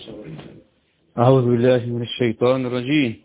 أعوذ بالله من الشيطان الرجيم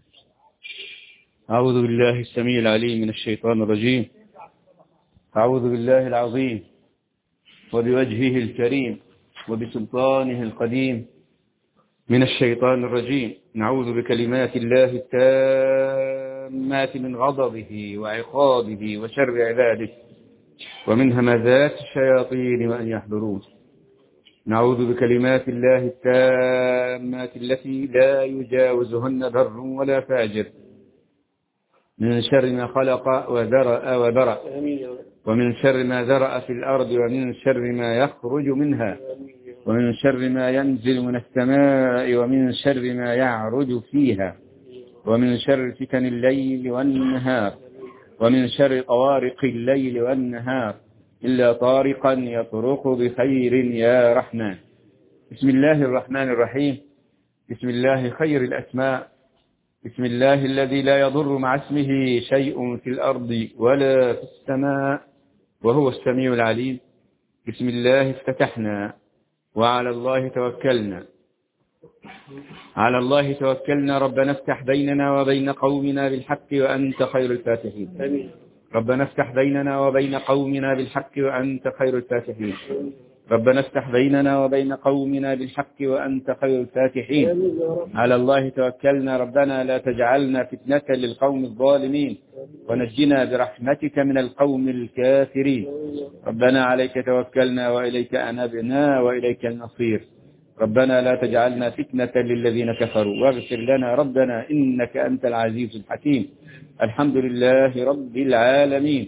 أعوذ بالله السميع العليم من الشيطان الرجيم أعوذ بالله العظيم وبوجهه الكريم وبسلطانه القديم من الشيطان الرجيم نعوذ بكلمات الله التامات من غضبه وعقابه وشر عباده ومن همزات الشياطين وأن يحضرون نعوذ بكلمات الله التامات التي لا يجاوزهن بر ولا فاجر من شر ما خلق وذرأ وبرأ ومن شر ما ذرأ في الأرض ومن شر ما يخرج منها ومن شر ما ينزل من السماء ومن شر ما يعرج فيها ومن شر فتن الليل والنهار ومن شر طوارق الليل والنهار إلا طارقا يطرق بخير يا رحمن بسم الله الرحمن الرحيم بسم الله خير الأسماء بسم الله الذي لا يضر مع اسمه شيء في الأرض ولا في السماء وهو السميع العليم بسم الله افتتحنا وعلى الله توكلنا على الله توكلنا ربنا افتح بيننا وبين قومنا بالحق وأنت خير الفاتحين ربنا افتح بيننا وبين قومنا بالحق وأنت خير الفاتحين ربنا افتح بيننا وبين قومنا بالحق وأنت خير الفاتحين على الله توكلنا ربنا لا تجعلنا فتنة للقوم الظالمين ونجنا برحمتك من القوم الكافرين ربنا عليك توكلنا وإليك أنبنا وإليك المصير ربنا لا تجعلنا فتنة للذين كفروا واغفر لنا ربنا إنك أنت العزيز الحكيم الحمد لله رب العالمين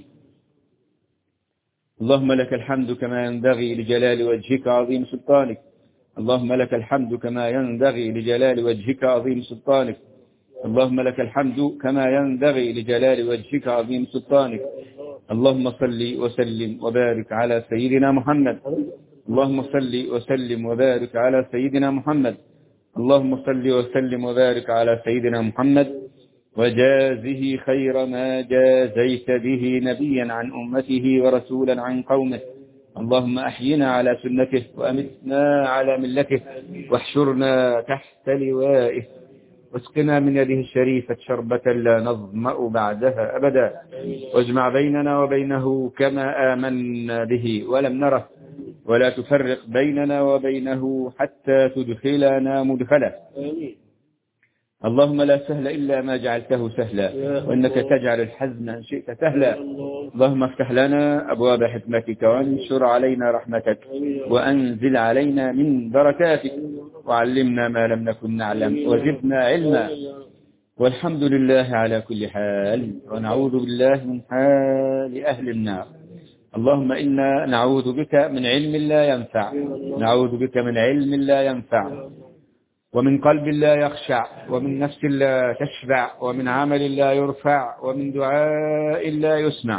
اللهم لك الحمد كما ينبغي لجلال وجهك عظيم سلطانك اللهم لك الحمد كما ينبغي لجلال وجهك عظيم سلطانك اللهم لك الحمد كما ينبغي لجلال وجهك عظيم سلطانك اللهم صل وسلم وبارك على سيدنا محمد اللهم صل وسلم وبارك على سيدنا محمد اللهم صل وسلم وبارك على سيدنا محمد وجازه خير ما جازيت به نبيا عن أمته ورسولا عن قومه اللهم أحينا على سنته وأمتنا على ملته واحشرنا تحت لوائه واسقنا من يده الشريفة شربة لا نظمأ بعدها أبدا واجمع بيننا وبينه كما آمنا به ولم نره ولا تفرق بيننا وبينه حتى تدخلنا مدخله اللهم لا سهل إلا ما جعلته سهلا وإنك تجعل الحزن إن شئت سهلا اللهم افتح لنا أبواب حكمتك وانشر علينا رحمتك وأنزل علينا من بركاتك وعلمنا ما لم نكن نعلم وزدنا علما والحمد لله على كل حال ونعوذ بالله من حال أهل النار اللهم إنا نعوذ بك من علم لا ينفع نعوذ بك من علم لا ينفع ومن قلب لا يخشع ومن نفس لا تشبع ومن عمل لا يرفع ومن دعاء لا يسمع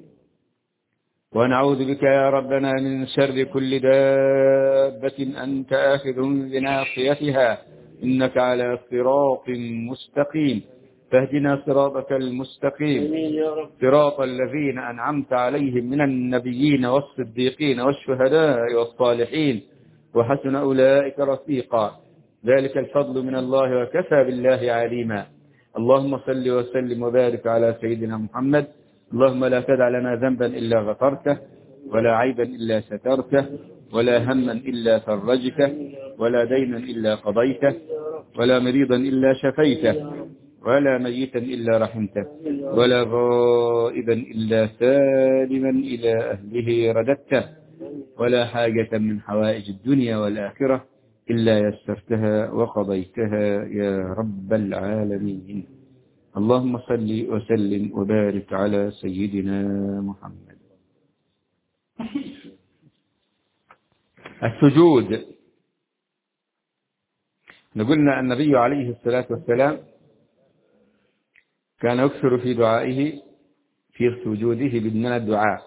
ونعوذ بك يا ربنا من شر كل دابة أنت آخذ بناصيتها إنك على صراط مستقيم فاهدنا صراطك المستقيم صراط الذين أنعمت عليهم من النبيين والصديقين والشهداء والصالحين وحسن أولئك رفيقا ذلك الفضل من الله وكفى بالله عليما اللهم صل وسلم وبارك على سيدنا محمد اللهم لا تدع لنا ذنبا إلا غفرته ولا عيبا إلا سترته ولا هما إلا فرجته ولا دينا إلا قضيته ولا مريضا إلا شفيته ولا ميتا إلا رحمته ولا غائبا إلا سالما إلى أهله رددته ولا حاجة من حوائج الدنيا والآخرة إلا يسرتها وقضيتها يا رب العالمين اللهم صل وسلم وبارك على سيدنا محمد السجود نقولنا النبي عليه الصلاة والسلام كان يكثر في دعائه في سجوده من الدعاء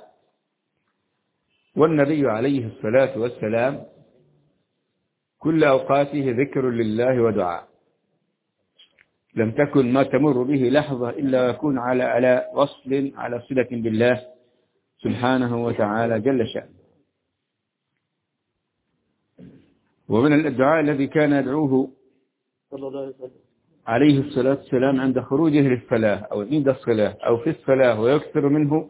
والنبي عليه الصلاة والسلام كل أوقاته ذكر لله ودعاء لم تكن ما تمر به لحظة إلا يكون على على وصل على صلة بالله سبحانه وتعالى جل شأنه ومن الدعاء الذي كان يدعوه صلى الله عليه وسلم عليه الصلاة والسلام عند خروجه للصلاة أو عند الصلاة أو في الصلاة ويكثر منه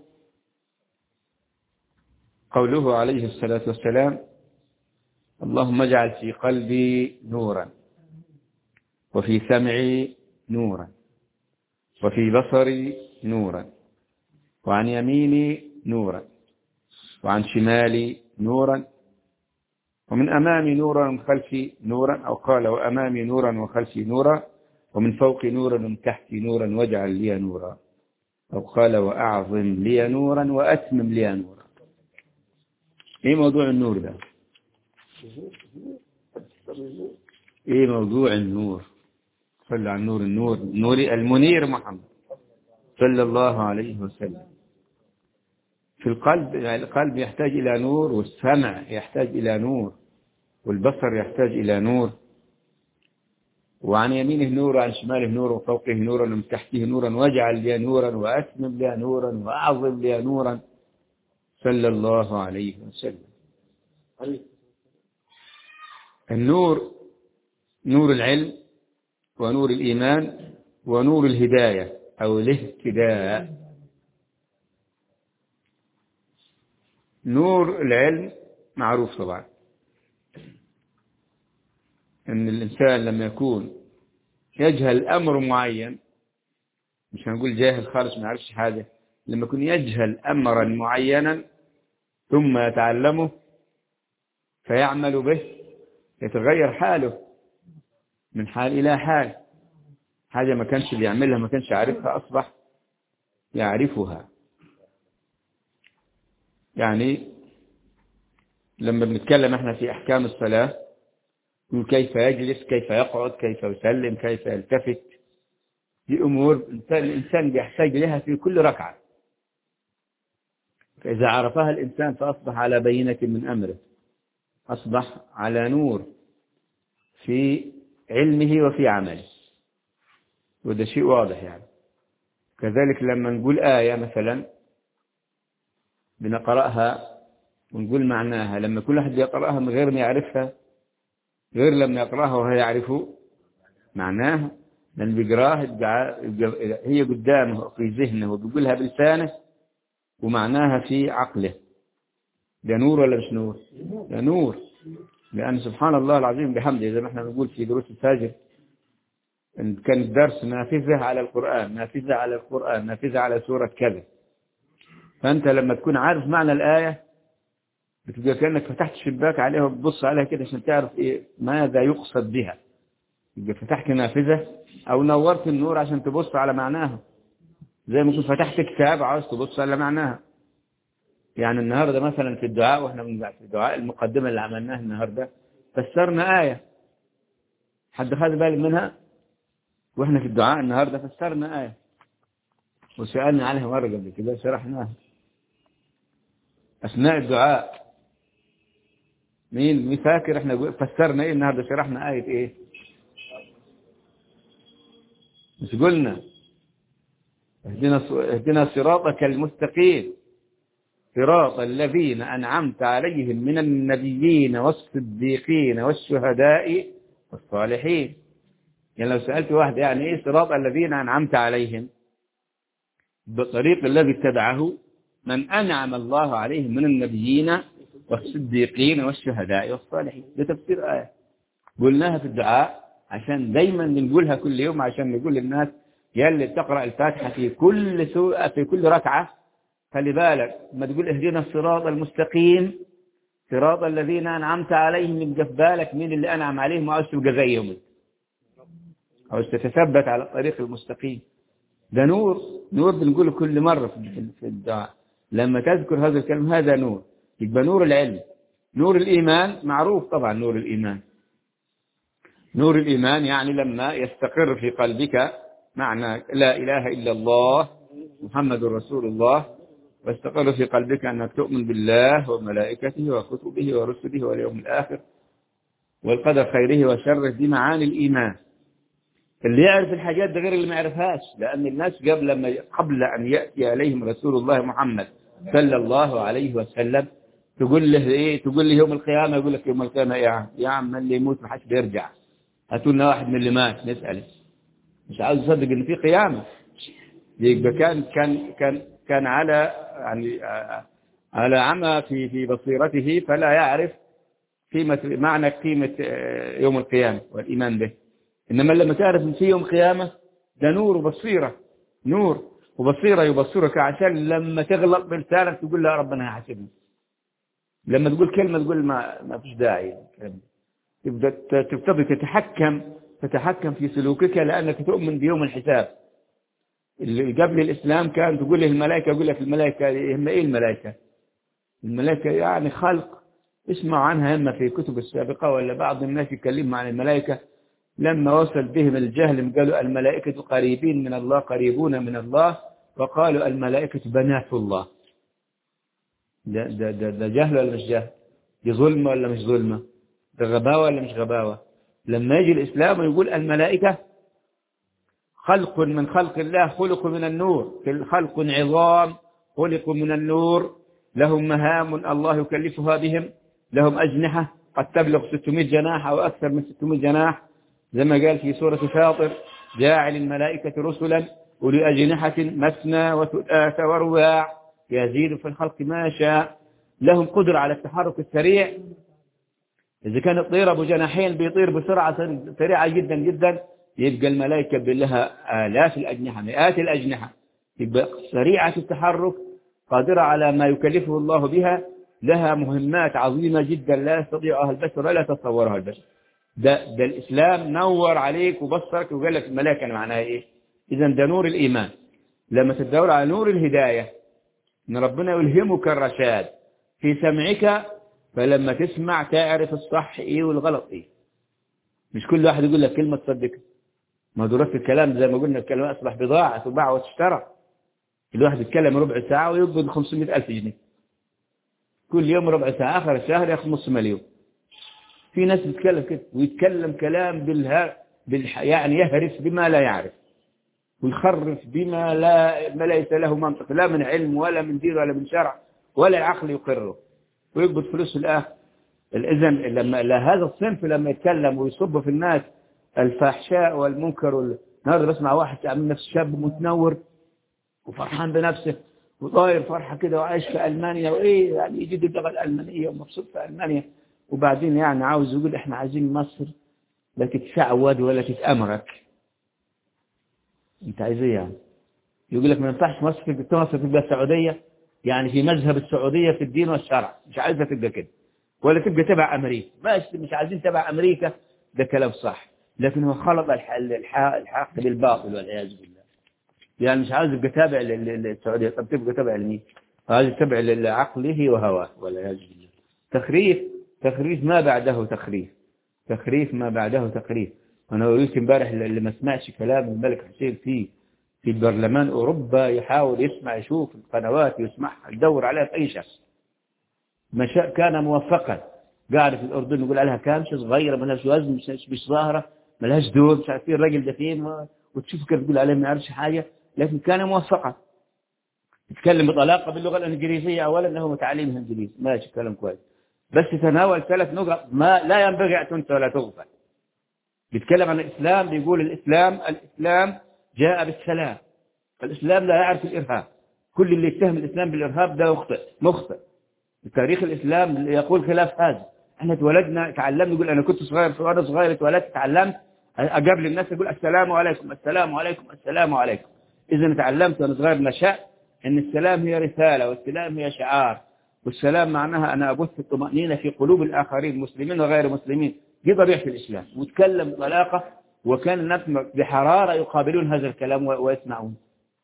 قوله عليه الصلاة والسلام اللهم اجعل في قلبي نورا وفي سمعي نورا وفي بصري نورا وعن يميني نورا وعن شمالي نورا ومن أمامي نورا ومن خلفي نورا أو قال وأمامي نورا وخلفي نورا ومن فوقي نورا ومن تحتي نورا واجعل لي نورا أو قال وأعظم لي نورا وأتمم لي نورا إيه موضوع النور ده إيه موضوع النور صلى على النور النور النور المنير محمد صلى الله عليه وسلم في القلب القلب يحتاج إلى نور والسمع يحتاج إلى نور والبصر يحتاج إلى نور وعن يمينه نور وعن شماله نور وفوقه نورا ومن تحته نورا واجعل لي نورا وأتمم لي نورا وأعظم لي نورا صلى الله عليه وسلم النور نور العلم ونور الإيمان ونور الهداية أو الاهتداء نور العلم معروف طبعا ان الانسان لما يكون يجهل امر معين مش هنقول جاهل خالص ما يعرفش حاجه لما يكون يجهل امرا معينا ثم يتعلمه فيعمل به يتغير حاله من حال الى حال حاجه ما كانش بيعملها ما كانش عارفها اصبح يعرفها يعني لما بنتكلم احنا في احكام الصلاه كيف يجلس كيف يقعد كيف يسلم كيف يلتفت دي أمور الإنسان بيحتاج لها في كل ركعة فإذا عرفها الإنسان فأصبح على بينة من أمره أصبح على نور في علمه وفي عمله وده شيء واضح يعني كذلك لما نقول آية مثلا بنقرأها ونقول معناها لما كل واحد يقرأها من غير ما يعرفها غير لما يقرأها وهو يعرف معناها لأن بيقراها هي قدامه في ذهنه وبيقولها بلسانه ومعناها في عقله ده نور ولا مش نور ده نور لأن سبحان الله العظيم بحمده زي ما احنا بنقول في دروس الفجر إن كان الدرس نافذة على القرآن نافذة على القرآن نافذة على سورة كذا فأنت لما تكون عارف معنى الآية بتبقى كأنك فتحت شباك عليها وبتبص عليها كده عشان تعرف إيه ماذا يقصد بها يبقى فتحت نافذة أو نورت النور عشان تبص على معناها زي ما كنت فتحت كتاب عاوز تبص على معناها يعني النهاردة مثلا في الدعاء واحنا من في الدعاء المقدمة اللي عملناها النهاردة فسرنا آية حد خد بالك منها واحنا في الدعاء النهاردة فسرنا آية وسألنا عليها مرة قبل كده شرحناها أثناء الدعاء مين مين فاكر احنا فسرنا ايه النهارده شرحنا آية ايه مش قلنا اهدنا اهدنا صراطك المستقيم صراط الذين أنعمت عليهم من النبيين والصديقين والشهداء والصالحين يعني لو سألت واحد يعني ايه صراط الذين أنعمت عليهم بالطريق الذي اتبعه من أنعم الله عليهم من النبيين والصديقين والشهداء والصالحين ده تفسير آية قلناها في الدعاء عشان دايما نقولها كل يوم عشان نقول للناس يا اللي بتقرأ الفاتحة في كل سوء في كل ركعة خلي بالك ما تقول اهدنا الصراط المستقيم صراط الذين أنعمت عليهم يبقى في بالك مين اللي أنعم عليهم وعاوز تبقى زيهم أو تتثبت على الطريق المستقيم ده نور نور بنقوله كل مرة في الدعاء لما تذكر هذا الكلام هذا نور يبقى نور العلم نور الإيمان معروف طبعا نور الإيمان نور الإيمان يعني لما يستقر في قلبك معنى لا إله إلا الله محمد رسول الله واستقر في قلبك أنك تؤمن بالله وملائكته وكتبه ورسله واليوم الآخر والقدر خيره وشره دي معاني الإيمان اللي يعرف الحاجات ده غير اللي ما يعرفهاش لأن الناس قبل لما قبل أن يأتي عليهم رسول الله محمد صلى الله عليه وسلم تقول له ايه تقول لي يوم القيامة يقول لك يوم القيامة يا عم يا عم اللي يموت ما حدش بيرجع هاتوا لنا واحد من اللي مات نسأله مش عاوز يصدق ان في قيامة يبقى كان كان كان كان على يعني على عمى في في بصيرته فلا يعرف قيمة معنى قيمة يوم القيامة والإيمان به إنما لما تعرف إن في يوم قيامة ده نور وبصيرة نور وبصيرة يبصرك عشان لما تغلط بلسانك تقول له ربنا هيحاسبني لما تقول كلمة تقول ما ما فيش داعي تبدأ تبتدي تتحكم تتحكم في سلوكك لأنك تؤمن بيوم الحساب اللي قبل الإسلام كان تقول له الملائكة يقول لك الملائكة هم إيه الملائكة الملائكة يعني خلق اسمعوا عنها إما في كتب السابقة ولا بعض الناس يكلموا عن الملائكة لما وصل بهم الجهل قالوا الملائكة قريبين من الله قريبون من الله وقالوا الملائكة بنات الله ده, ده, ده, ده جهل ولا مش جهل دي ظلمة ولا مش ظلمة ده غباوة ولا مش غباوة لما يجي الإسلام ويقول الملائكة خلق من خلق الله خلق من النور خلق عظام خلقوا من النور لهم مهام الله يكلفها بهم لهم أجنحة قد تبلغ 600 جناح أو أكثر من 600 جناح زي ما قال في سورة فاطر جاعل الملائكة رسلا أولي أجنحة مثنى وثلاث ورباع يزيد في الخلق ما شاء لهم قدرة على التحرك السريع إذا كان الطير أبو جناحين بيطير بسرعة سريعة جدا جدا يبقى الملائكة لها آلاف الأجنحة مئات الأجنحة يبقى سريعة التحرك قادرة على ما يكلفه الله بها لها مهمات عظيمة جدا لا يستطيعها البشر ولا تصورها البشر ده, ده الإسلام نور عليك وبصرك وقال لك الملائكة معناها إيه إذا ده نور الإيمان لما تدور على نور الهداية إن ربنا يلهمك الرشاد في سمعك فلما تسمع تعرف الصح إيه والغلط إيه مش كل واحد يقول لك كلمة تصدقها ما دراسة الكلام زي ما قلنا الكلام أصبح بضاعة تباع وتشترى الواحد يتكلم ربع ساعة ويقبض 500 ألف جنيه كل يوم ربع ساعة آخر الشهر ياخذ نص مليون في ناس بتتكلم كده ويتكلم كلام بالها بالح... يعني يهرس بما لا يعرف ويخرف بما لا ما ليس له منطق لا من علم ولا من دين ولا من شرع ولا العقل يقره ويقبض فلوس في الآخر إذا لما هذا الصنف لما يتكلم ويصب في الناس الفحشاء والمنكر وال... النهارده بسمع واحد عامل نفسه شاب متنور وفرحان بنفسه وطاير فرحة كده وعايش في ألمانيا وإيه يعني يجد اللغة الألمانية ومبسوط في ألمانيا وبعدين يعني عاوز يقول إحنا عايزين مصر لا تتشعوذ ولا تتأمرك أنت عايز إيه يعني يقول لك ما ينفعش مصر تبقى مصر تبقى السعودية يعني في مذهب السعودية في الدين والشرع مش عايزها تبقى كده ولا تبقى تبع أمريكا ماشي مش عايزين تبع أمريكا ده كلام صح لكن هو خلط الحق بالباطل والعياذ بالله يعني مش عاوز يبقى تابع للسعودية طب تبقى تابع لمين عاوز تابع لعقله وهواه والعياذ بالله تخريف تخريف ما بعده تخريف تخريف ما بعده تخريف أنا قلت امبارح اللي ما سمعش كلام الملك حسين في في برلمان أوروبا يحاول يسمع يشوف القنوات يسمعها يدور عليها في أي شخص مشاء كان موفقا قاعد في الأردن يقول عليها كامشة صغيرة ملهاش وزن مش, مش ظاهرة ملهاش دور مش عارفين الراجل ده فين وتشوف كيف تقول عليه ما يعرفش حاجة لكن كان موفقا يتكلم بطلاقة باللغة الإنجليزية أولا أنه متعلمها إنجليزي ماشي كلام كويس بس تناول ثلاث نقط ما لا ينبغي أن تنسى ولا تغفل بيتكلم عن الإسلام بيقول الإسلام الإسلام جاء بالسلام الإسلام لا يعرف الإرهاب كل اللي يتهم الإسلام بالإرهاب ده مخطئ مخطئ تاريخ الإسلام يقول خلاف هذا احنا اتولدنا تعلمنا يقول أنا كنت صغير وأنا صغير اتولدت تعلمت قبل الناس يقول السلام عليكم السلام عليكم السلام عليكم إذا تعلمت وأنا صغير نشأت أن السلام هي رسالة والسلام هي شعار والسلام معناها أنا أبث الطمأنينة في قلوب الآخرين مسلمين وغير مسلمين دي طبيعة الإسلام وتكلم بطلاقة وكان الناس بحرارة يقابلون هذا الكلام ويسمعون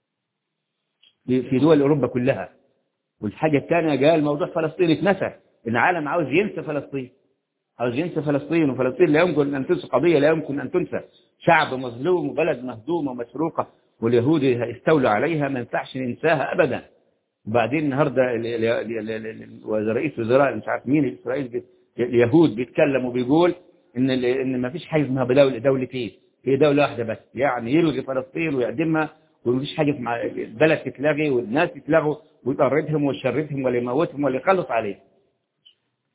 في دول أوروبا كلها والحاجة الثانية قال موضوع فلسطين اتنسى العالم عاوز ينسى فلسطين عاوز ينسى فلسطين وفلسطين لا يمكن أن تنسى قضية لا يمكن أن تنسى شعب مظلوم وبلد مهدومة ومسروقة واليهود استولوا عليها ما ينفعش ننساها أبدا وبعدين النهاردة رئيس وزراء مش عارف مين إسرائيل اليهود بيتكلم وبيقول إن إن ما فيش حاجة اسمها دولة دولتين هي دولة واحدة بس يعني يلغي فلسطين ويعدمها ومفيش حاجة مع بلد تتلغي والناس يتلغوا ويطردهم ويشردهم ولا يموتهم ولا يخلص عليهم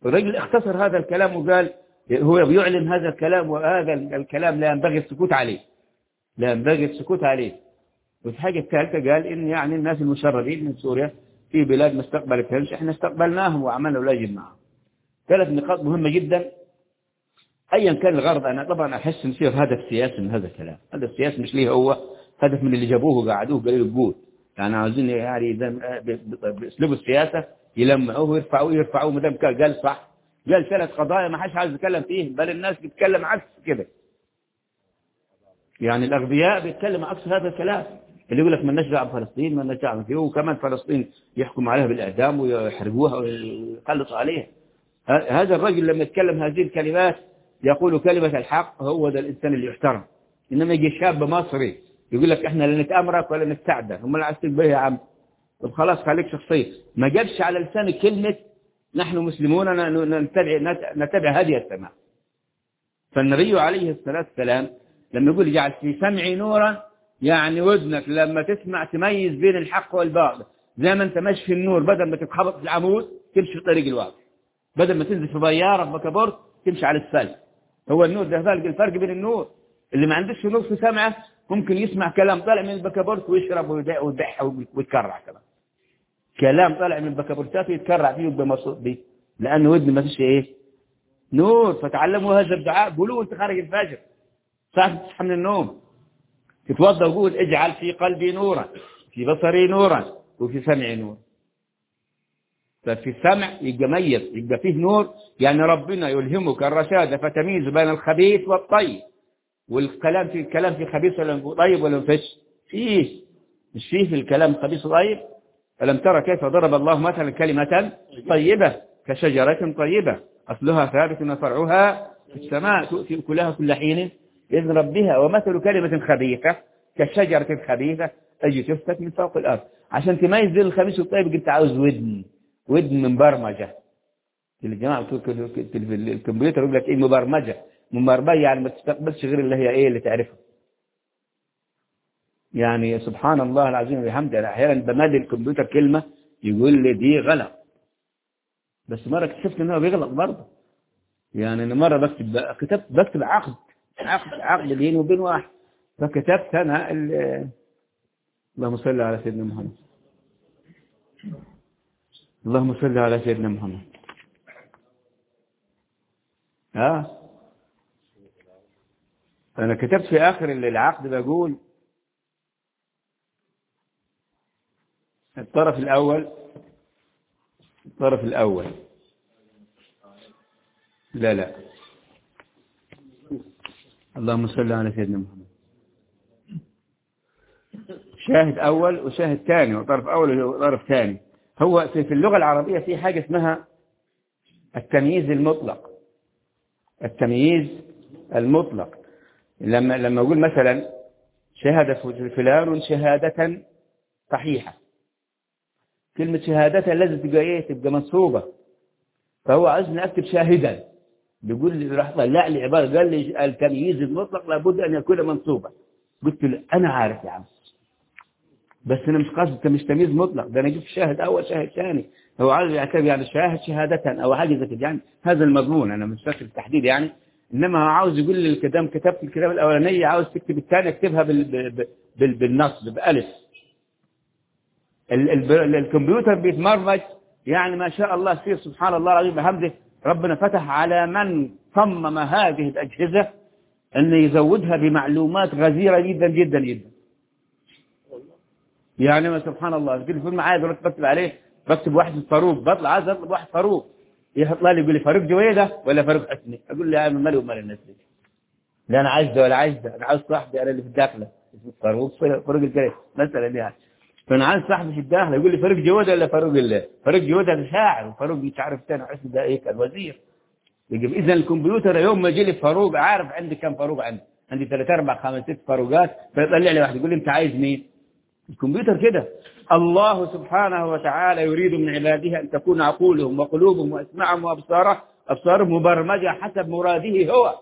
الرجل اختصر هذا الكلام وقال هو بيعلن هذا الكلام وهذا الكلام لا ينبغي السكوت عليه لا ينبغي السكوت عليه والحاجة الثالثة قال إن يعني الناس المشردين من سوريا في بلاد ما استقبلتهمش احنا استقبلناهم وعملنا ولاجب معهم ثلاث نقاط مهمة جدا ايا كان الغرض انا طبعا احس نصير هدف سياسي من هذا الكلام هدف سياسي مش ليه هو هدف من اللي جابوه وقعدوه قالوا له قول يعني عاوزين يعني باسلوب السياسة يلمعوه ويرفعوه يرفعوه ما دام قال صح قال ثلاث قضايا ما حدش عاوز يتكلم فيه بل الناس بتتكلم عكس كده يعني الاغبياء بيتكلموا عكس هذا الكلام اللي يقول لك ما لناش دعوه بفلسطين ما لناش دعوه فيه وكمان فلسطين يحكم عليها بالاعدام ويحرقوها ويخلصوا عليها هذا الرجل لما يتكلم هذه الكلمات يقول كلمة الحق هو ده الإنسان اللي يحترم إنما يجي شاب مصري يقول لك إحنا لا نتأمرك ولا نستعدى هم اللي عايز تقبل يا عم طب خلاص خليك شخصية ما جابش على لسان كلمة نحن مسلمون نتبع, نتبع هذه السماء فالنبي عليه الصلاة والسلام لما يقول جعل في سمعي نورا يعني ودنك لما تسمع تميز بين الحق والباطل زي ما انت ماشي في النور بدل ما تتخبط في العمود تمشي في طريق الواقع بدل ما تنزل في ضيارة في بكابورت تمشي على السلك هو النور ده فرق الفرق بين النور اللي ما عندوش نور في سمعه ممكن يسمع كلام طالع من البكابورت ويشرب ويدح ويتكرع كمان كلام طالع من البكابورتات يتكرع فيه ويبقى مبسوط بيه لأنه ودن ما فيش ايه نور فتعلموا هذا الدعاء قولوا انت خارج الفجر ساعة تصحى من النوم تتوضا وقول اجعل في قلبي نورا في بصري نورا وفي سمعي نور ففي السمع يبقى ميز يبقى فيه نور يعني ربنا يلهمك الرشاد فتميز بين الخبيث والطيب والكلام في الكلام في خبيث ولا طيب ولا فيش فيه مش فيه في الكلام خبيث وطيب ألم ترى كيف ضرب الله مثلا كلمة طيبة كشجرة طيبة أصلها ثابت وفرعها في السماء تؤتي كلها كل حين بإذن ربها ومثل كلمة خبيثة كشجرة خبيثة تجي تفتت من فوق الأرض عشان تميز بين الخبيث والطيب أنت عاوز ودن ودن مبرمجة الجماعة الكمبيوتر يقول لك ايه مبرمجة مبرمجة يعني ما تستقبلش غير اللي هي ايه اللي تعرفها يعني سبحان الله العظيم وبحمده انا احيانا بمادي الكمبيوتر كلمة يقول لي دي غلط بس مرة اكتشفت ان هو بيغلط برضه يعني انا مرة بكتب كتبت بكتب عقد عقد عقد بيني وبين واحد فكتبت انا اللهم صل على سيدنا محمد اللهم صل على سيدنا محمد ها أنا كتبت في آخر العقد بقول الطرف الأول الطرف الأول لا لا اللهم صل على سيدنا محمد شاهد أول وشاهد ثاني وطرف أول وطرف ثاني هو في اللغة العربية في حاجة اسمها التمييز المطلق التمييز المطلق لما لما أقول مثلا شهد فلان شهادة صحيحة كلمة شهادة لازم تبقى ايه تبقى منصوبة فهو عايزني اكتب شاهدا بيقول لي راح طلع لي عبارة قال لي التمييز المطلق لابد ان يكون منصوبا قلت له انا عارف يا عم بس انا مش قصدي انت مش تمييز مطلق ده انا جبت شاهد اول شاهد ثاني هو عايز يعتبر يعني شاهد شهادة او حاجه زي كده يعني هذا المضمون انا مش فاكر التحديد يعني انما هو عاوز يقول لي الكتاب كتبت الكتاب الاولانيه عاوز تكتب الثانيه اكتبها بال... بال... بالنصب بالف ال... ال... الكمبيوتر بيتمرج يعني ما شاء الله يصير سبحان الله العظيم بحمده ربنا فتح على من صمم هذه الاجهزه ان يزودها بمعلومات غزيره جدا جدا جدا يعني ما سبحان الله قلت في معايا دلوقتي بكتب عليه بكتب واحد فاروق بطلع عايز اطلب واحد فاروق يطلع لي يقول لي فاروق جويده ولا فاروق حسني اقول له يا عم مالي ومال الناس دي لا انا عايز ده ولا عايز ده انا عايز صاحبي انا اللي في الداخله اسمه فاروق فاروق الكريم مثلا يعني فانا عايز صاحبي في الداخله يقول لي فاروق جويده ولا فاروق الله فاروق جويده ده شاعر وفاروق مش عارف ثاني حسني ده ايه كان وزير اذا الكمبيوتر يوم ما يجي لي فاروق عارف عندي كم فاروق عندي عندي ثلاث اربع خمس ست فاروقات فيطلع لي واحد يقول لي انت عايز مين الكمبيوتر كده الله سبحانه وتعالى يريد من عباده أن تكون عقولهم وقلوبهم وأسماعهم وأبصارهم أبصارهم مبرمجة حسب مراده هو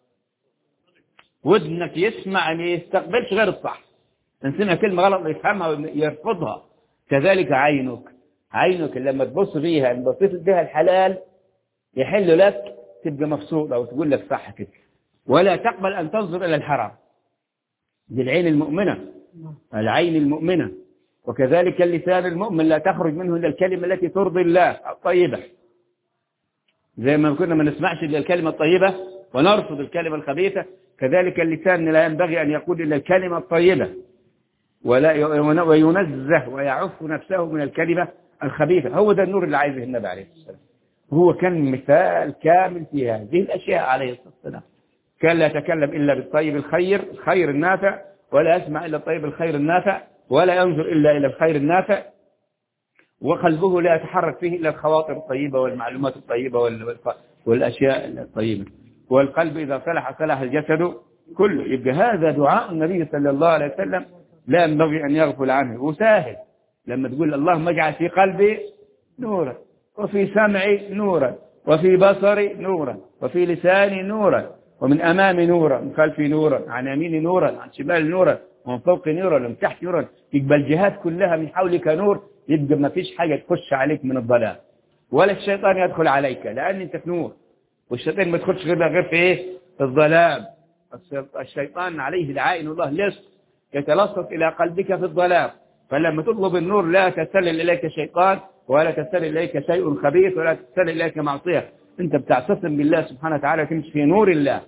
ودنك يسمع ما يستقبلش غير الصح إن سمع كلمة غلط يفهمها ويرفضها كذلك عينك عينك لما تبص فيها ان بصيت بها الحلال يحل لك تبقى مبسوط أو تقول لك صح كده ولا تقبل أن تنظر إلى الحرام دي العين المؤمنة العين المؤمنة وكذلك اللسان المؤمن لا تخرج منه إلا الكلمة التي ترضي الله الطيبة زي ما كنا ما نسمعش إلا الكلمة الطيبة ونرفض الكلمة الخبيثة كذلك اللسان لا ينبغي أن يقول إلا الكلمة الطيبة ولا وينزه ويعف نفسه من الكلمة الخبيثة هو ده النور اللي عايزه النبي عليه الصلاة والسلام هو كان مثال كامل في هذه الأشياء عليه الصلاة والسلام كان لا يتكلم إلا بالطيب الخير الخير النافع ولا يسمع إلا الطيب الخير النافع ولا ينظر إلا إلى الخير النافع وقلبه لا يتحرك فيه إلا الخواطر الطيبة والمعلومات الطيبة والأشياء الطيبة والقلب إذا صلح صلح الجسد كله يبقى هذا دعاء النبي صلى الله عليه وسلم لا ينبغي أن يغفل عنه وساهل لما تقول اللهم اجعل في قلبي نورا وفي سمعي نورا وفي بصري نورا وفي لساني نورا ومن أمامي نورا من خلفي نورا عن يميني نورا عن شمالي نورا ومن فوقي نورا ومن تحت نورا يبقى الجهات كلها من حولك نور يبقى ما فيش حاجة تخش عليك من الظلام ولا الشيطان يدخل عليك لأن أنت في نور والشيطان ما تدخلش غير غير في إيه في الظلام الشيطان عليه لعائن الله لص يتلصص إلى قلبك في الظلام فلما تطلب النور لا تستلل إليك شيطان ولا تستلل إليك شيء خبيث ولا تستلل إليك معصية أنت بتعتصم بالله سبحانه وتعالى تمشي في نور الله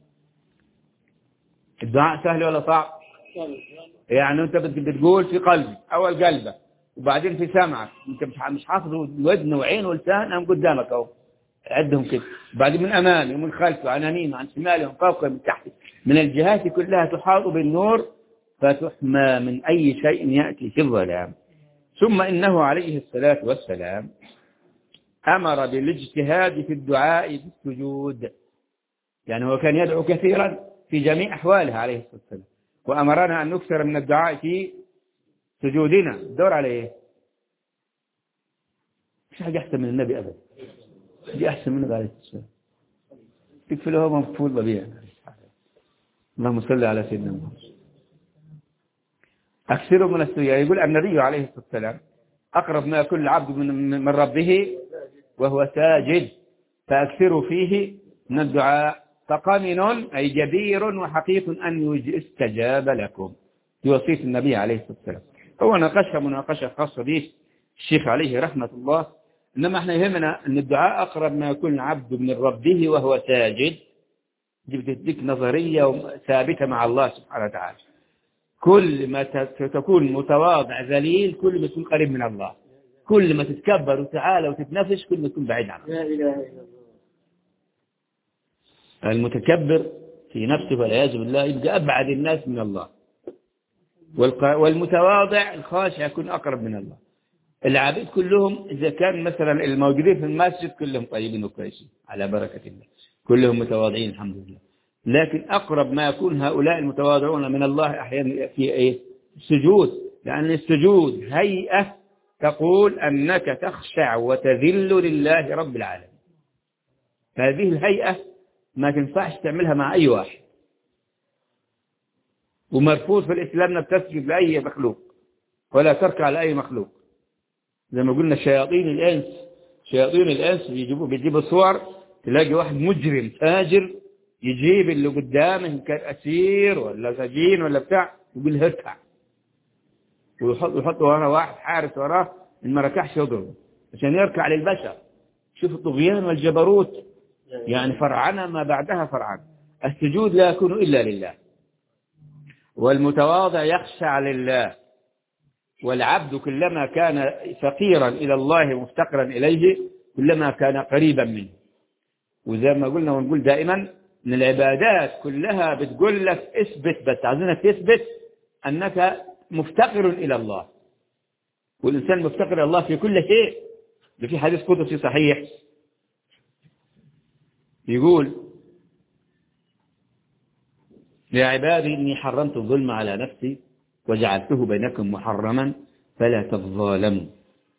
الدعاء سهل ولا صعب يعني أنت بتقول في قلبي أول قلبك وبعدين في سمعك أنت مش مش حافظ ودن وعين ولسان أم قدامك أهو عدهم كده بعدين من أمامي ومن خلفي وعن يميني وعن شمالي ومن فوقي ومن تحتي من الجهات كلها تحاط بالنور فتحمى من أي شيء يأتي في الظلام ثم إنه عليه الصلاة والسلام أمر بالاجتهاد في الدعاء بالسجود يعني هو كان يدعو كثيرا في جميع أحواله عليه الصلاة والسلام وأمرنا أن نكثر من الدعاء في سجودنا الدور على إيه مش حاجة أحسن من النبي أبدا دي أحسن منه عليه الصلاة والسلام يكفي له مفهول ببيع اللهم صل على سيدنا محمد أكثروا من السجود يقول النبي عليه الصلاة والسلام أقرب ما يكون العبد من, من ربه وهو ساجد فأكثروا فيه من الدعاء فقمن أي جدير وحقيق أن يستجاب لكم في وصية النبي عليه الصلاة والسلام هو ناقشها مناقشة خاصة به الشيخ عليه رحمة الله إنما احنا يهمنا أن الدعاء أقرب ما يكون العبد من ربه وهو ساجد دي بتديك نظرية ثابتة مع الله سبحانه وتعالى كل ما تكون متواضع ذليل كل ما تكون قريب من الله كل ما تتكبر وتعالى وتتنفس كل ما تكون بعيد عنه لا إله إلا الله المتكبر في نفسه والعياذ بالله يبقى أبعد الناس من الله والمتواضع الخاشع يكون أقرب من الله العابد كلهم إذا كان مثلا الموجودين في المسجد كلهم طيبين وكويسين على بركة الله كلهم متواضعين الحمد لله لكن أقرب ما يكون هؤلاء المتواضعون من الله أحيانا في إيه؟ السجود لأن السجود هيئة تقول أنك تخشع وتذل لله رب العالمين هذه الهيئة ما تنفعش تعملها مع أي واحد ومرفوض في الإسلام أنك تسجد لأي مخلوق ولا تركع لأي مخلوق زي ما قلنا شياطين الإنس شياطين الإنس بيجيبوا بيجيبوا صور تلاقي واحد مجرم فاجر يجيب اللي قدامه كان أسير ولا سجين ولا بتاع يقول اركع ويحط يحط وراه واحد حارس وراه إن ما ركعش يضربه عشان يركع للبشر شوف الطغيان والجبروت يعني فرعنا ما بعدها فرعنا السجود لا يكون إلا لله والمتواضع يخشع لله والعبد كلما كان فقيرا إلى الله مفتقرا إليه كلما كان قريبا منه وزي ما قلنا ونقول دائما ان العبادات كلها بتقول لك اثبت بس عايزينك تثبت أنك مفتقر إلى الله والإنسان مفتقر إلى الله في كل شيء ده في حديث قدسي صحيح يقول يا عبادي إني حرمت الظلم على نفسي وجعلته بينكم محرما فلا تظالموا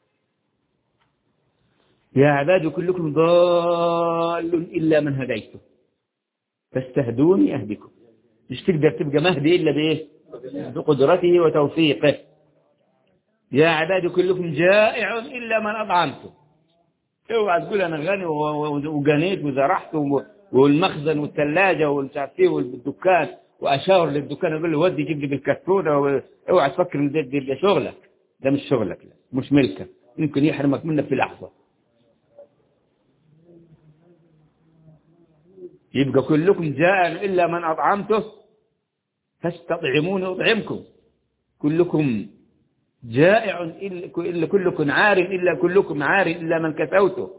يا عبادي كلكم ضال إلا من هديته فاستهدوني أهدكم مش تقدر تبقى مهدي إلا بإيه بقدرته وتوفيقه يا عبادي كلكم جائع إلا من أطعمته اوعى تقول انا غني و- و- وجنيت وزرعت و- والمخزن والثلاجه والمش عارف ايه والدكان واشاور للدكان اقول له ودي جيب لي بالكرتونه و- اوعى تفكر ان ده, ده, ده شغلك ده مش شغلك لا مش ملكك يمكن يحرمك منك في لحظه يبقى كلكم جائع الا من اطعمته فاستطعموني اطعمكم كلكم جائع إلا إلا كلكم عار إلا كلكم عار إلا من كسوته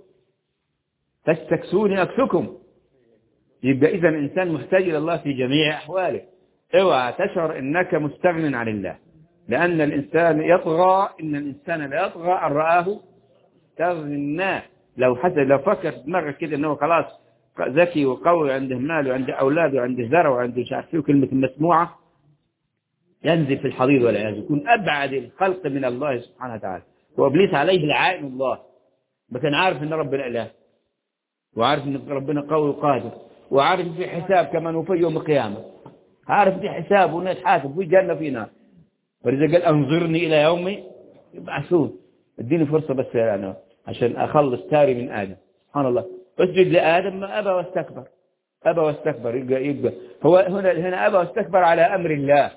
فاستكسوني أكسكم يبقى إذا الإنسان محتاج إلى الله في جميع أحواله اوعى تشعر إنك مستغن عن الله لأن الإنسان يطغى إن الإنسان لا يطغى أن رآه استغنى لو حتى لو فكر في دماغك كده إنه خلاص ذكي وقوي وعنده مال وعنده أولاد وعنده زرع وعنده مش عارف إيه وكلمة مسموعة ينزل في الحضيض والعياذ يكون أبعد الخلق من الله سبحانه وتعالى وإبليس عليه لعائن الله ما كان عارف إن ربنا إله وعارف إن ربنا قوي وقادر وعارف إن في حساب كمان وفي يوم القيامة عارف في حساب وناس حاسب في جنة في نار ولذا قال أنظرني إلى يوم يبعثون اديني فرصة بس أنا عشان أخلص تاري من آدم سبحان الله اسجد لآدم ما أبى واستكبر أبى واستكبر يبقى يبقى هو هنا هنا أبى واستكبر على أمر الله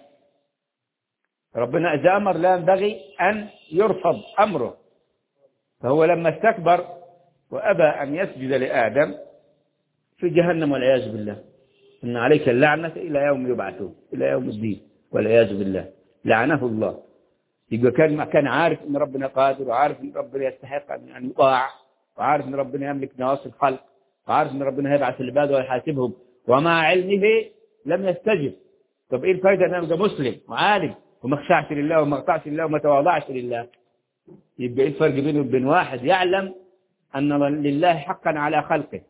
ربنا إذا أمر لا ينبغي أن يرفض أمره فهو لما استكبر وأبى أن يسجد لآدم في جهنم والعياذ بالله إن عليك اللعنة إلى يوم يبعثون إلى يوم الدين والعياذ بالله لعنه الله يبقى كان كان عارف ان ربنا قادر وعارف ان ربنا يستحق ان يطاع وعارف ان ربنا يملك نواصي الخلق وعارف ان ربنا هيبعث العباد ويحاسبهم ومع علمه لم يستجب طب ايه الفائده ان انا ابقى مسلم وعالم وما خشعت لله وما قطعت لله وما تواضعت لله يبقى ايه الفرق بينه وبين واحد يعلم ان لله حقا على خلقه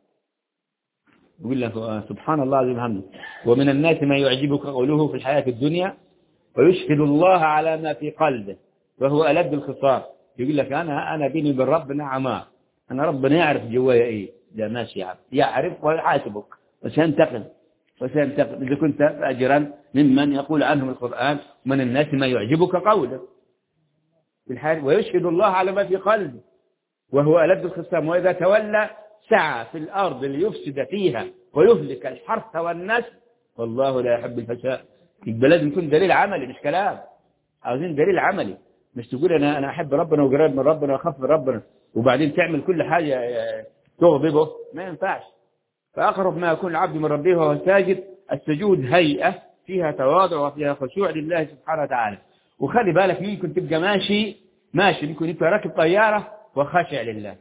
يقول له سبحان الله العظيم الحمد ومن الناس ما يعجبك قوله في الحياة الدنيا ويشهد الله على ما في قلبه وهو ألد الخصام يقول لك أنا أنا بيني وبين ربنا عمار أنا ربنا يعرف جوايا إيه ده ماشي يعرف يعرف ويحاسبك وسينتقم وسينتقم إذا كنت أجرا ممن يقول عنهم القرآن من الناس ما يعجبك قوله في الحال ويشهد الله على ما في قلبه وهو ألد الخصام وإذا تولى سعى في الأرض ليفسد فيها ويهلك الحرث والنسل والله لا يحب الفساد يبقى لازم يكون دليل عملي مش كلام عاوزين دليل عملي مش تقول انا انا احب ربنا وقريب من ربنا واخاف من ربنا وبعدين تعمل كل حاجه تغضبه ما ينفعش فاقرب ما يكون العبد من ربه وهو ساجد السجود هيئه فيها تواضع وفيها خشوع لله سبحانه وتعالى وخلي بالك ممكن تبقى ماشي ماشي ممكن يبقى راكب طياره وخاشع لله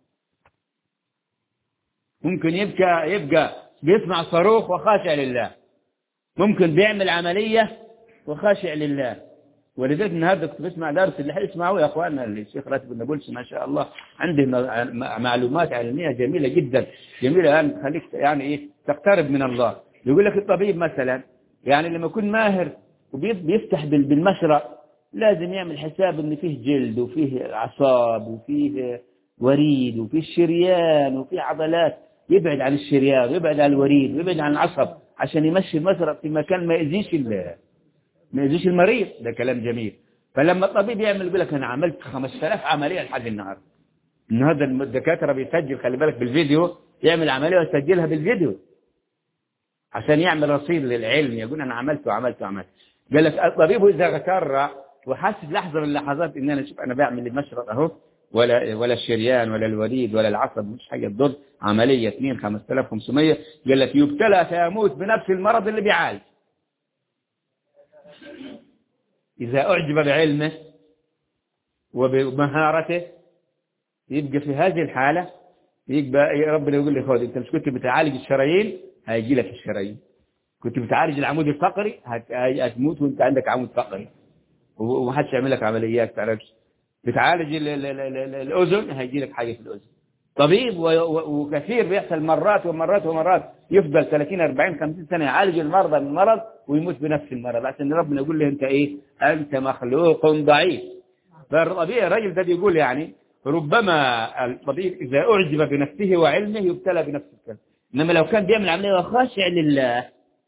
ممكن يبقى يبقى بيسمع صاروخ وخاشع لله ممكن بيعمل عملية وخاشع لله ولذلك النهارده كنت بسمع درس اللي هيسمعوه يا اخواننا الشيخ راتب النابلسي ما شاء الله عنده معلومات علمية جميلة جدا جميلة يعني تخليك يعني ايه تقترب من الله يقول لك الطبيب مثلا يعني لما يكون ماهر وبيفتح بالمشرق لازم يعمل حساب ان فيه جلد وفيه اعصاب وفيه وريد وفيه شريان وفيه عضلات يبعد عن الشريان ويبعد عن الوريد ويبعد عن العصب عشان يمشي المسرق في مكان ما يأذيش ما يأذيش المريض ده كلام جميل فلما الطبيب يعمل يقول لك انا عملت 5000 عمليه لحد النهارده النهارده الدكاتره بيسجل خلي بالك بالفيديو يعمل عمليه ويسجلها بالفيديو عشان يعمل رصيد للعلم يقول انا عملت وعملت وعملت قال لك الطبيب اذا غتر وحس لحظه من اللحظات ان انا شوف انا بعمل المشرط اهو ولا ولا الشريان ولا الوريد ولا العصب مش حاجه تضر عمليه 2 5500 قال لك يبتلى فيموت بنفس المرض اللي بيعالج اذا اعجب بعلمه وبمهارته يبقى في هذه الحاله يبقى ربنا يقول لي خذ انت مش كنت بتعالج الشرايين هيجي لك الشرايين كنت بتعالج العمود الفقري هتموت وانت عندك عمود فقري ومحدش يعمل لك عمليات تعرفش بتعالج ال ال ال ال الأذن هيجي لك حاجة في الأذن طبيب وكثير بيحصل مرات ومرات ومرات يفضل 30 40 50 سنة يعالج المرضى من المرض ويموت بنفس المرض عشان ربنا يقول له انت ايه انت مخلوق ضعيف فالطبيعي الراجل ده بيقول يعني ربما الطبيب اذا اعجب بنفسه وعلمه يبتلى بنفس الكلام انما لو كان بيعمل عمليه وخاشع لله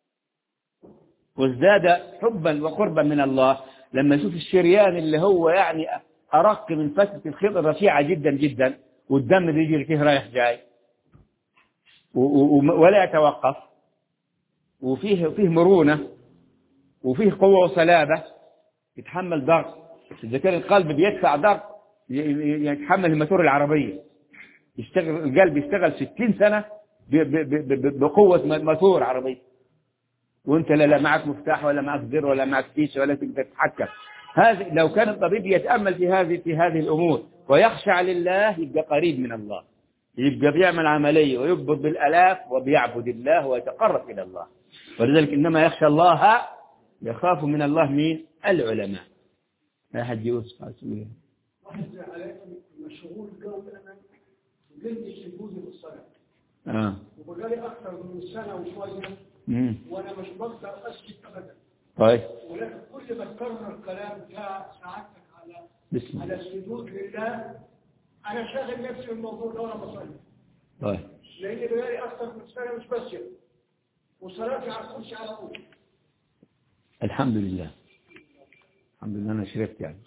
وازداد حبا وقربا من الله لما يشوف الشريان اللي هو يعني أرق من فترة الخيط الرفيعة جدا جدا والدم بيجري فيه رايح جاي و- و- و- ولا يتوقف وفيه فيه مرونة وفيه قوة وصلابة يتحمل ضغط إذا كان القلب بيدفع ضغط ي- ي- يتحمل الماتور العربية يشتغل القلب يشتغل 60 سنة ب- ب- ب- ب- بقوة م- موتور عربية وانت لا, لا معك مفتاح ولا معك زر ولا معك فيش ولا تقدر تتحكم هذه لو كان الطبيب يتأمل في هذه في هذه الأمور ويخشع لله يبقى قريب من الله يبقى بيعمل عملية ويقبض بالآلاف وبيعبد الله ويتقرب إلى الله ولذلك إنما يخشى الله يخاف من الله مين العلماء لا أحد يوسف عسوية واحد عليك مشغول جو انا جلد السجود والصلاه آه. وبقالي اكثر من سنه وشويه مم. وانا مش بقدر اسجد ابدا طيب ولكن كل ما تكرر الكلام بتاع سعادتك على بسم على الله السجود لله انا شاغل نفسي بالموضوع ده وانا بصلي طيب لاني بقالي اكثر من سنه مش بسجد وصلاتي على الكرسي على طول الحمد لله الحمد لله أنا شرفت يعني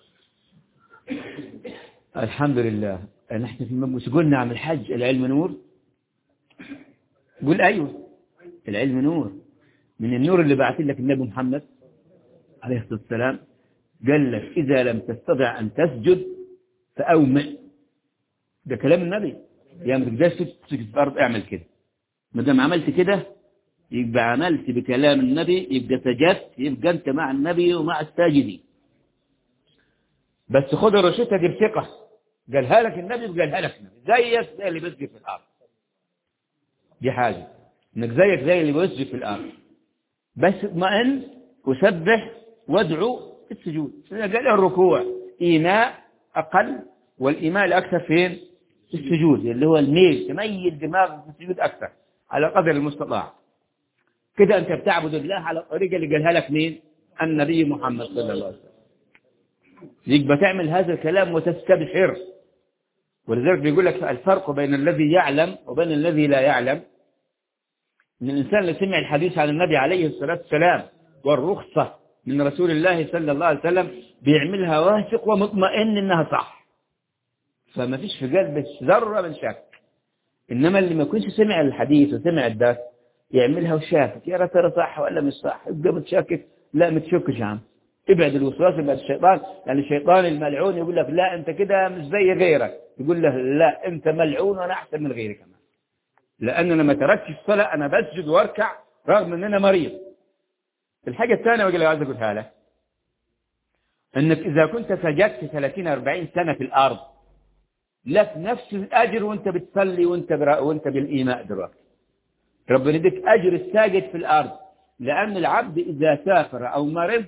الحمد لله نحن في مش قلنا عن الحج العلم نور قول أيوه العلم نور من النور اللي بعث لك النبي محمد عليه الصلاة والسلام قال لك إذا لم تستطع أن تسجد فأومئ ده كلام النبي يعني ما تقدرش تسجد في الأرض اعمل كده ما دام عملت كده يبقى عملت بكلام النبي يبقى سجدت يبقى أنت مع النبي ومع الساجدين بس خد الرشيدة دي بثقة قالها لك النبي وقالها لك النبي زيك زي اللي بيسجد في الأرض دي حاجة انك زيك زي اللي بيسجد في الأرض بس اطمئن وسبح وادعو في السجود قال الركوع إيماء أقل والإيماء الأكثر فين؟ في السجود اللي هو الميل تميل دماغك في السجود أكثر على قدر المستطاع كده أنت بتعبد الله على الطريقة اللي قالها لك مين؟ النبي محمد صلى الله عليه وسلم يبقى تعمل هذا الكلام وتستبشر ولذلك بيقول لك الفرق بين الذي يعلم وبين الذي لا يعلم ان الانسان اللي سمع الحديث عن النبي عليه الصلاه والسلام والرخصه من رسول الله صلى الله عليه وسلم بيعملها واثق ومطمئن انها صح فما فيش في قلبه ذره من شك انما اللي ما يكونش سمع الحديث وسمع الدرس يعملها وشاكك يا ترى صح ولا مش صح يبقى متشكك لا متشكش يا عم ابعد الوسواس ابعد الشيطان يعني الشيطان الملعون يقول لك لا انت كده مش زي غيرك يقول له لا انت ملعون وانا احسن من غيري كمان لان انا ما تركتش الصلاه انا بسجد واركع رغم ان انا مريض الحاجه الثانيه واللي عايز اقولها لك انك اذا كنت سجدت 30 40 سنه في الارض لك نفس الاجر وانت بتصلي وانت برا وانت بالايماء دلوقتي ربنا يديك اجر الساجد في الارض لان العبد اذا سافر او مرض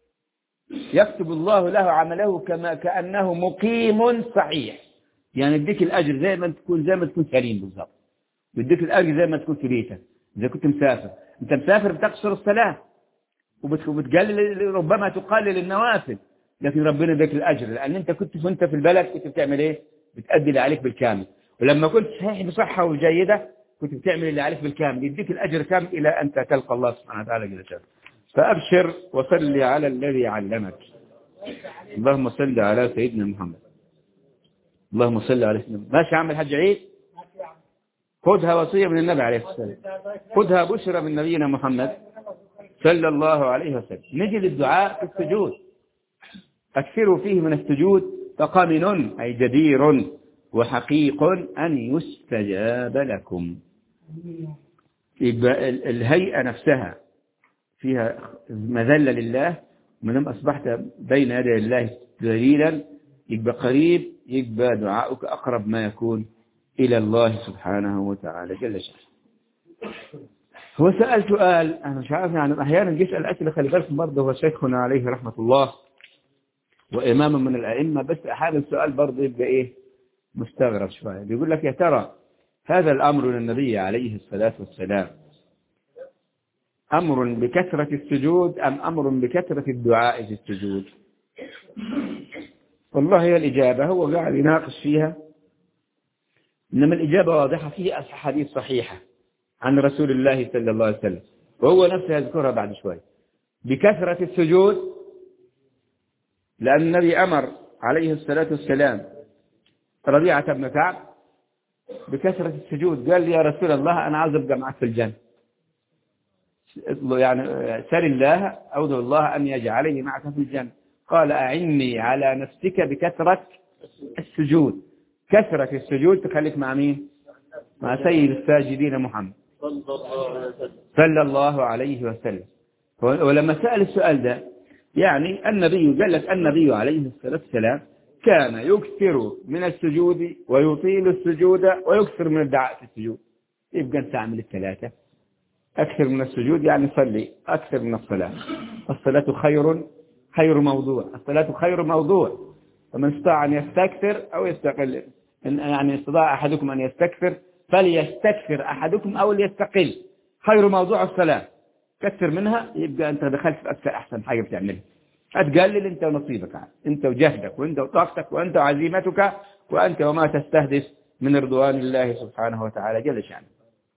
يكتب الله له عمله كما كأنه مقيم صحيح يعني يديك الأجر زي ما تكون زي ما تكون سليم بالضبط بيديك الأجر زي ما تكون في بيتك إذا كنت مسافر أنت مسافر بتقصر الصلاة وبت- وبتقلل ربما تقلل النوافل لكن ربنا يديك الأجر لأن أنت كنت وأنت في البلد كنت بتعمل إيه؟ بتأدي اللي عليك بالكامل ولما كنت صحيح بصحة وجيدة كنت بتعمل اللي عليك بالكامل يديك الأجر كامل إلى أن تلقى الله سبحانه وتعالى جل جلاله فأبشر وصل على الذي علمك اللهم صل على سيدنا محمد اللهم صل على سيدنا محمد ماشي يا عم الحاج عيد خذها وصية من النبي عليه الصلاة والسلام خذها بشرى من نبينا محمد صلى الله عليه وسلم نجي للدعاء في السجود أكثروا فيه من السجود فقمن أي جدير وحقيق أن يستجاب لكم يبقى ال- الهيئة نفسها فيها مذلة لله ما دام أصبحت بين يدي الله ذليلا يبقى قريب يبقى دعاؤك أقرب ما يكون إلى الله سبحانه وتعالى جل شأنه هو سأل سؤال أنا مش عارف يعني أحيانا يسأل أسئلة خلي بالكم برضه هو شيخنا عليه رحمة الله وإمام من الأئمة بس أحيانا السؤال برضه يبقى إيه مستغرب شوية بيقول لك يا ترى هذا الأمر للنبي عليه الصلاة والسلام أمر بكثرة السجود أم أمر بكثرة الدعاء في السجود والله هي الإجابة هو قاعد يناقش فيها إنما الإجابة واضحة فيه أحاديث صحيحة عن رسول الله صلى الله عليه وسلم وهو نفسه يذكرها بعد شوي بكثرة السجود لأن النبي أمر عليه الصلاة والسلام ربيعة بن كعب بكثرة السجود قال لي يا رسول الله أنا عاوز أبقى معك في الجنة يعني سل الله أو ادعو الله أن يجعلني معك في الجنة قال أعني على نفسك بكثرة السجود كثرة السجود تخليك مع مين مع سيد الساجدين محمد صلى الله عليه وسلم صلى الله عليه وسلم ولما سأل السؤال ده يعني النبي قال لك النبي عليه الصلاة والسلام كان يكثر من السجود ويطيل السجود ويكثر من الدعاء في السجود يبقى انت اعمل الثلاثة أكثر من السجود يعني صلي أكثر من الصلاة الصلاة خير خير موضوع الصلاة خير موضوع فمن استطاع أن يستكثر أو يستقل إن يعني استطاع أحدكم أن يستكثر فليستكثر أحدكم أو ليستقل خير موضوع الصلاة كثر منها يبقى أنت دخلت في أكثر أحسن حاجة بتعملها هتقلل أنت ونصيبك عاد. أنت وجهدك وأنت وطاقتك وأنت وعزيمتك وأنت وما تستهدف من رضوان الله سبحانه وتعالى جل شأنه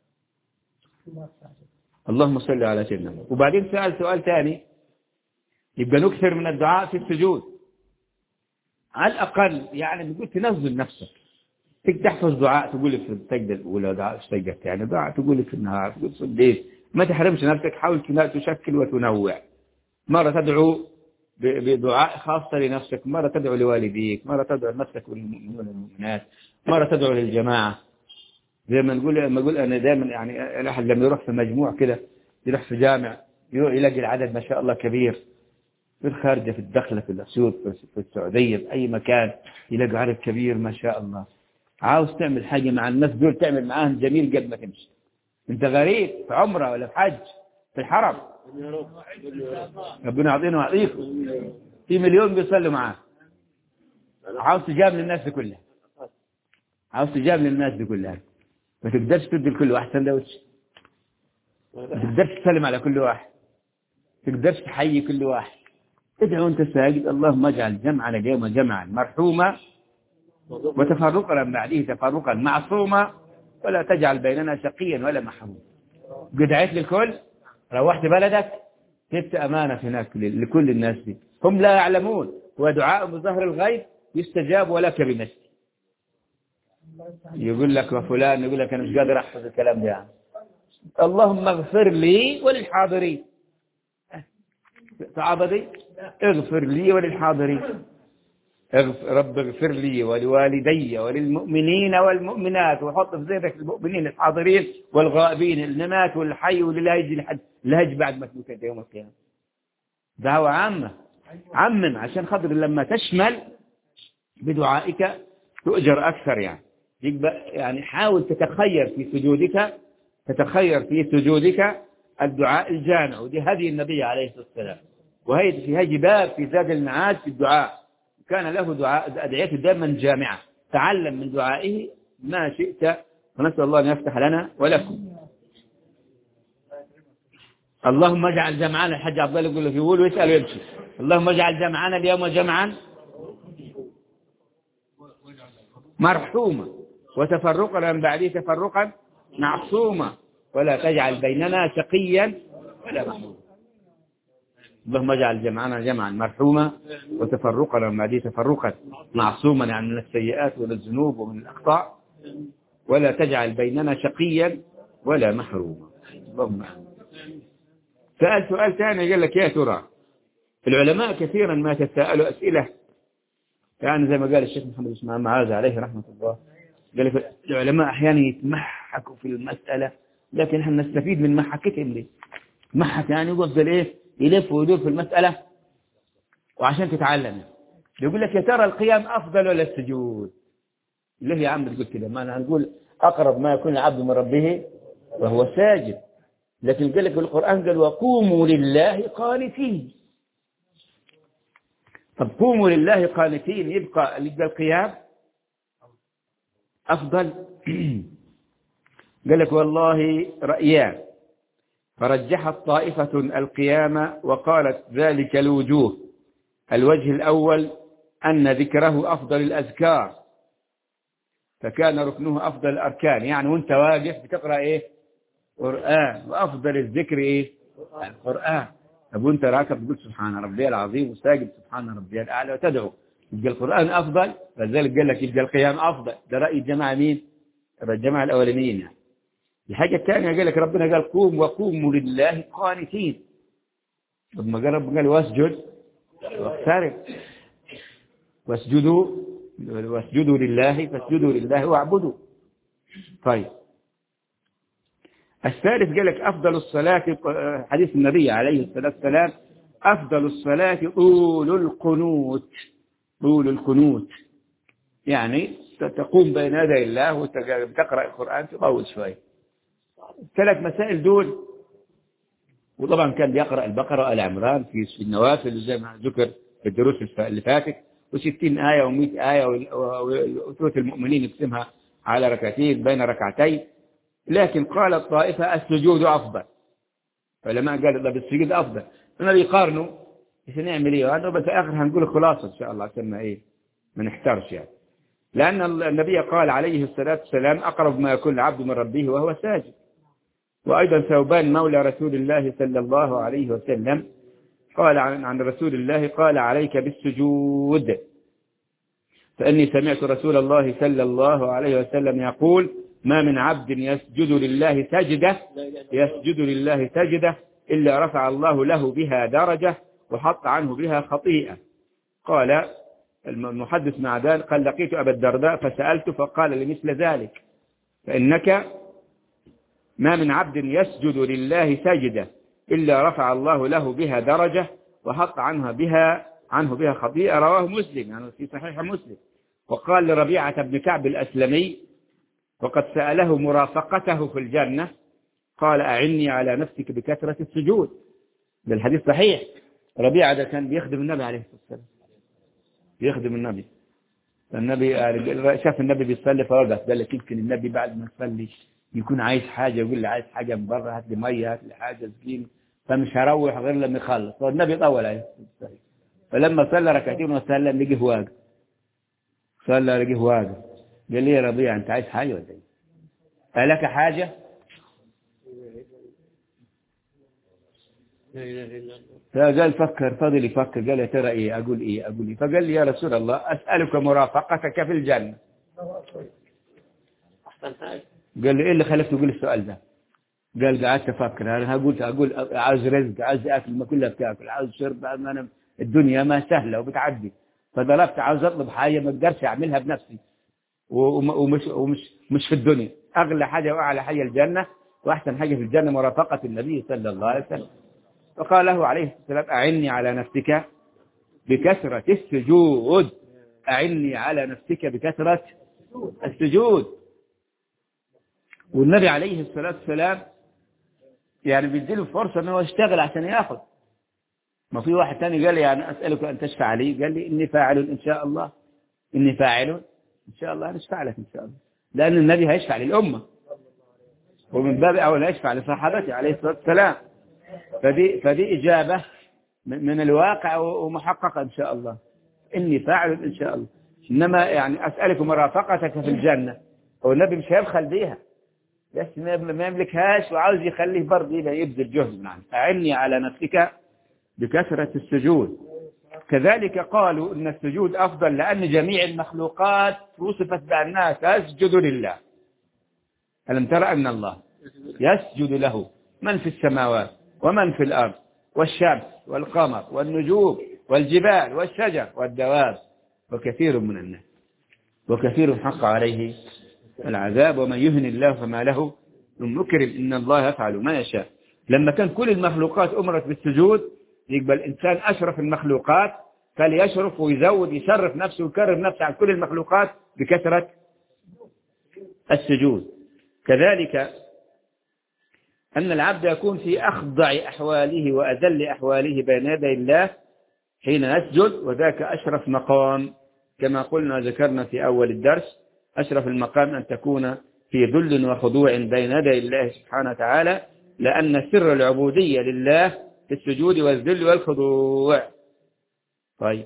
اللهم صل على سيدنا محمد. وبعدين سأل سؤال ثاني يبقى نكثر من الدعاء في السجود على الأقل يعني بتقول تنزل نفسك تيجي تحفظ دعاء تقول في السجدة الأولى دعاء في السجدة الثانية دعاء تقول في النهار تقول في الليل ما تحرمش نفسك حاول تشكل وتنوع مرة تدعو ب- بدعاء خاصة لنفسك مرة تدعو لوالديك مرة تدعو لنفسك والمؤمنين والمؤمنات مرة تدعو للجماعة زي ما نقول ما نقول أنا دائما يعني الواحد لما يروح في مجموع كده يروح في جامع يروح يلاقي العدد ما شاء الله كبير في الخارجة في الدخلة في الأسيوط في- في السعودية في أي مكان يلاقي عدد كبير ما شاء الله عاوز تعمل حاجة مع الناس دول تعمل معاهم جميل قد ما تمشي انت غريب في عمرة ولا في حج في الحرم يا رب يا رب ربنا يعطينا ويعطيكم في مليون بيصلوا معاه عاوز تجامل الناس دي كلها عاوز تجامل الناس دي كلها ما تقدرش تدي لكل واحد سندوتش ما تقدرش تسلم على كل واحد ما تقدرش تحيي كل واحد ادعو انت ساجد اللهم اجعل جمعنا اليوم جمعا مرحوما وتفرقنا من بعده تفرقا معصوما ولا تجعل بيننا شقيا ولا محروما قدعت للكل روحت بلدك جبت أمانة هناك ل- لكل الناس دي هم لا يعلمون هو دعاء بظهر الغيب يستجاب ولك بنفسك يقول لك وفلان يقول لك أنا مش قادر أحفظ الكلام ده يعني. اللهم اغفر لي وللحاضرين صعبة دي اغفر لي وللحاضرين اغف- رب اغفر لي ولوالدي وللمؤمنين والمؤمنات وحط في ذهنك المؤمنين الحاضرين والغائبين اللي مات والحي واللي هيجي لحد اللي هيجي بعد ما تموت انت يوم القيامة دعوة عامة عمم عشان خاطر لما تشمل بدعائك تؤجر أكثر يعني يبقى يعني حاول تتخير في سجودك تتخير في سجودك الدعاء الجامع ودي هدي النبي عليه الصلاة والسلام وهي في هذه باب في زاد المعاد في الدعاء كان له دعاء أدعيته دائما جامعة تعلم من دعائه ما شئت ونسأل الله أن يفتح لنا ولكم اللهم اجعل جمعنا الحج عبد الله يقول له يقول ويسأل ويمشي اللهم اجعل جمعنا اليوم جمعا مرحوما وتفرقنا من بعده تفرقا معصوما ولا تجعل بيننا شقيا ولا محمودا اللهم اجعل جمعنا جمعا مرحوما وتفرقنا من بعده تفرقا معصوما يعني من السيئات ومن الذنوب ومن الأخطاء ولا تجعل بيننا شقيا ولا محروما اللهم آمين. سأل سؤال ثاني قال لك يا ترى العلماء كثيرا ما تساءلوا أسئلة يعني زي ما قال الشيخ محمد اسماعيل معاذ عليه رحمة الله قال لك العلماء أحيانا يتمحكوا في المسألة لكن احنا نستفيد من محكتهم ليه محك يعني يفضل ايه يلف ويدور في المسألة وعشان تتعلم يقول لك يا ترى القيام أفضل ولا السجود ليه يا عم تقول كده ما أنا هنقول أقرب ما يكون العبد من ربه وهو ساجد لكن قال لك القرآن قال وقوموا لله قانتين طب قوموا لله قانتين يبقى يبقى القيام أفضل قال لك والله رأيان فرجحت طائفة القيام وقالت ذلك الوجوه الوجه الأول أن ذكره أفضل الأذكار فكان ركنه أفضل الأركان يعني وانت واقف بتقرأ إيه قرآن وأفضل الذكر إيه القرآن طب وانت راكب تقول سبحان ربي العظيم وساجد سبحان ربي الأعلى وتدعو يبقى القرآن أفضل فلذلك قال لك يبقى القيام أفضل ده رأي الجماعة مين الجماعة الأولانيين يعني الحاجة الثانية قال لك ربنا قال قوم وقوموا لله قانتين لما قال ربنا قال واسجد واقترب واسجدوا واسجدوا لله فاسجدوا لله واعبدوا طيب الثالث قال لك أفضل الصلاة حديث النبي عليه الصلاة والسلام أفضل الصلاة طول القنوت طول القنوت يعني تقوم بين يدي الله وتقرأ القرآن تطول شوي الثلاث مسائل دول وطبعا كان بيقرأ البقرة وآل عمران في النوافل زي ما ذكر في الدروس اللي فاتت وستين آية ومئة آية وثلث المؤمنين يقسمها على ركعتين بين ركعتين لكن قال الطائفة السجود أفضل فلما قال الله بالسجود أفضل فما بيقارنوا ايش نعمل ايه هذا بس اخر هنقول خلاصة ان شاء الله عشان ما ايه ما نحترش يعني لأن النبي قال عليه الصلاة والسلام أقرب ما يكون العبد من ربه وهو ساجد وأيضا ثوبان مولى رسول الله صلى الله عليه وسلم قال عن, عن رسول الله قال عليك بالسجود فإني سمعت رسول الله صلى الله عليه وسلم يقول ما من عبد يسجد لله سجدة يسجد لله سجدة إلا رفع الله له بها درجة وحط عنه بها خطيئة قال المحدث معدان قال لقيت أبا الدرداء فسألت فقال لمثل ذلك فإنك ما من عبد يسجد لله سجدة إلا رفع الله له بها درجة وحط عنها بها عنه بها خطيئة رواه مسلم يعني في صحيح مسلم وقال لربيعة بن كعب الأسلمي وقد سأله مرافقته في الجنة قال أعني على نفسك بكثرة السجود ده الحديث صحيح ربيعة ده كان بيخدم النبي عليه الصلاة والسلام بيخدم النبي النبي شاف النبي بيصلي فوقف قال لك يمكن النبي بعد ما يصلي يكون عايز حاجة يقول لي عايز حاجة من بره هات لي مية هات لي حاجة سكين فمش هروح غير لما يخلص فالنبي طول عليه فلما صلى ركعتين وسلم لقيه واقف صلى لقيه واقف قال لي يا ربيع انت عايز حاجة ولا ايه؟ ألك حاجة؟ لا إله إلا الله فقال فكر فضل يفكر قال يا ترى ايه اقول ايه اقول ايه فقال لي يا رسول الله اسالك مرافقتك في الجنه أحسن حاجة قال لي ايه اللي خلاك تقول السؤال ده قال قعدت افكر انا قلت اقول عاوز رزق عاوز اكل ما كلها بتاكل عاوز شرب انا الدنيا ما سهله وبتعدي فضربت عاوز اطلب حاجه ما اقدرش اعملها بنفسي وم- ومش ومش مش في الدنيا اغلى حاجه واعلى حاجه الجنه واحسن حاجه في الجنه مرافقه النبي صلى الله عليه وسلم فقال له عليه الصلاه والسلام اعني على نفسك بكثره السجود اعني على نفسك بكثره السجود والنبي عليه الصلاه والسلام يعني بيديله فرصه ان هو يشتغل عشان ياخذ ما في واحد تاني قال لي يعني اسالك ان تشفع لي قال لي اني فاعل ان شاء الله اني فاعل ان شاء الله نشفع لك ان شاء الله لان النبي هيشفع للامه ومن باب اولى يشفع لصحابته عليه الصلاه والسلام فدي فدي اجابه من من الواقع ومحققه ان شاء الله اني فاعل ان شاء الله انما يعني اسالك مرافقتك في الجنه هو النبي مش هيبخل بيها بس ما ما يملكهاش وعاوز يخليه برضه يبقى يبذل جهد معنا اعني على نفسك بكثرة السجود كذلك قالوا ان السجود افضل لان جميع المخلوقات وصفت بانها تسجد لله الم ترى ان الله يسجد له من في السماوات ومن في الارض والشمس والقمر والنجوم والجبال والشجر والدواب وكثير من الناس وكثير حق عليه العذاب ومن يهن الله فما له من مكرم إن الله يفعل ما يشاء لما كان كل المخلوقات أمرت بالسجود يقبل الإنسان أشرف المخلوقات فليشرف ويزود يشرف نفسه ويكرم نفسه عن كل المخلوقات بكثرة السجود كذلك أن العبد يكون في أخضع أحواله وأذل أحواله بين يدي الله حين يسجد وذاك أشرف مقام كما قلنا وذكرنا في أول الدرس أشرف المقام أن تكون في ذل وخضوع بين يدي الله سبحانه وتعالى لأن سر العبودية لله في السجود والذل والخضوع طيب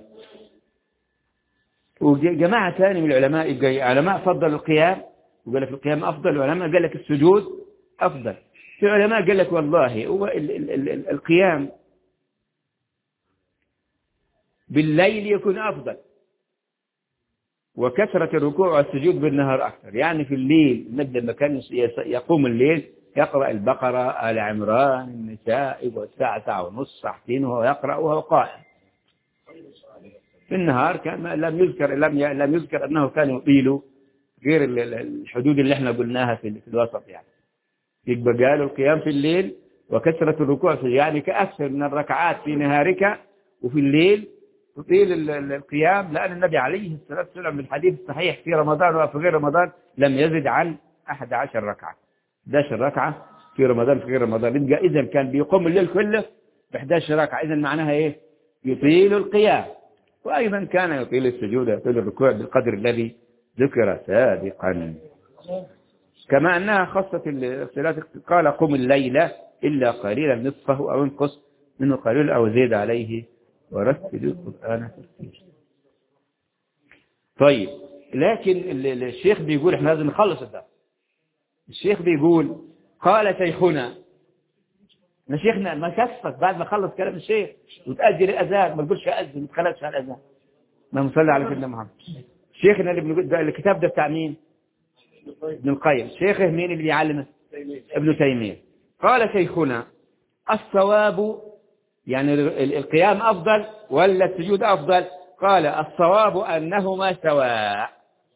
وجماعة ثاني من العلماء يبقى علماء فضل القيام وقال لك القيام أفضل وعلماء قال لك السجود أفضل في علماء قال لك والله هو ال ال ال ال القيام بالليل يكون أفضل وكثرة الركوع والسجود بالنهار أكثر يعني في الليل النبي لما كان يس- يقوم الليل يقرأ البقرة آل عمران النساء يقعد ساعة ساعة ونص ساعتين وهو يقرأ وهو قائم في النهار كان ما- لم يذكر لم ي- لم يذكر أنه كان يطيل غير ال- ال- الحدود اللي احنا قلناها في, ال- في الوسط يعني يبقى قالوا القيام في الليل وكثرة الركوع في يعني كأكثر من الركعات في نهارك وفي الليل تطيل ال- ال- القيام لأن النبي عليه الصلاة والسلام بالحديث الصحيح في رمضان وفي غير رمضان لم يزد عن 11 ركعة 11 ركعة في رمضان في غير رمضان يبقى إذا كان بيقوم الليل كله ب 11 ركعة إذا معناها إيه يطيل القيام وأيضا كان يطيل السجود ويطيل الركوع بالقدر الذي ذكر سابقا كما أنها خاصة الصلاة قال قم الليلة إلا قليلا نصفه أو انقص منه قليل أو زيد عليه ورتل القرآن ترتيلا طيب لكن ال- ال- الشيخ بيقول احنا لازم نخلص الدرس الشيخ بيقول قال شيخنا ما شيخنا ما كفك بعد ما خلص كلام الشيخ وتأجل الأذان ما تقولش أذن ما تخلصش على الأذان ما مصلي على سيدنا محمد شيخنا اللي بنقول ده الكتاب ده بتاع مين ابن القيم شيخه مين اللي بيعلمه ابن تيمية قال شيخنا الصواب يعني ال- ال- القيام أفضل ولا السجود أفضل قال الصواب أنهما سواء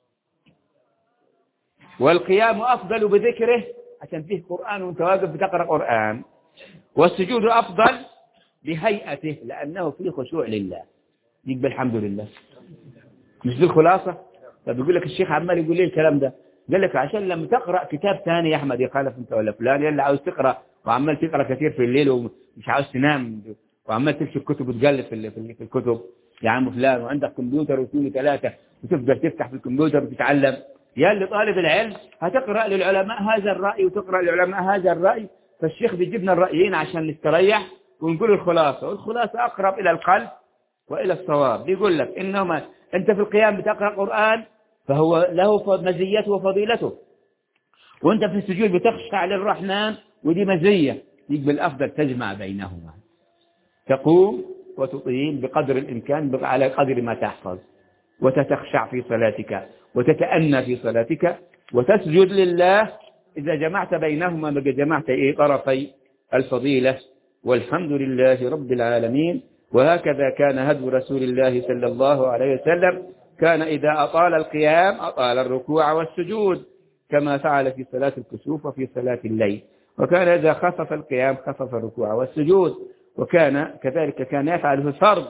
والقيام أفضل بذكره عشان فيه قرآن وانت واقف بتقرأ قرآن والسجود أفضل بهيئته لأنه فيه خشوع لله يقبل الحمد لله مش دي الخلاصة طب يقول لك الشيخ عمال يقول لي الكلام ده قال لك عشان لما تقرأ كتاب ثاني يا أحمد يخالف أنت ولا فلان يلا عاوز تقرأ وعمال تقرأ كثير في الليل ومش عاوز تنام وعمال تمسك كتب وتقلب في ال- في ال- في الكتب يا عم فلان وعندك كمبيوتر واثنين وثلاثة وتفضل تفتح في الكمبيوتر وتتعلم يا اللي طالب العلم هتقرأ للعلماء هذا الرأي وتقرأ للعلماء هذا الرأي فالشيخ بيجيبنا الرأيين عشان نستريح ونقول الخلاصة والخلاصة أقرب إلى القلب وإلى الصواب بيقول لك إنما أنت في القيام بتقرأ قرآن فهو له ف- مزيته وفضيلته وأنت في السجود بتخشع للرحمن ودي مزية يقبل الأفضل تجمع بينهما تقوم وتطيل بقدر الإمكان بق- على قدر ما تحفظ وتتخشع في صلاتك وتتأنى في صلاتك وتسجد لله إذا جمعت بينهما بقى جمعت إيه طرفي الفضيلة والحمد لله رب العالمين وهكذا كان هدي رسول الله صلى الله عليه وسلم كان إذا أطال القيام أطال الركوع والسجود كما فعل في صلاة الكسوف وفي صلاة الليل وكان إذا خفف القيام خفف الركوع والسجود وكان كذلك كان يفعل في الفرض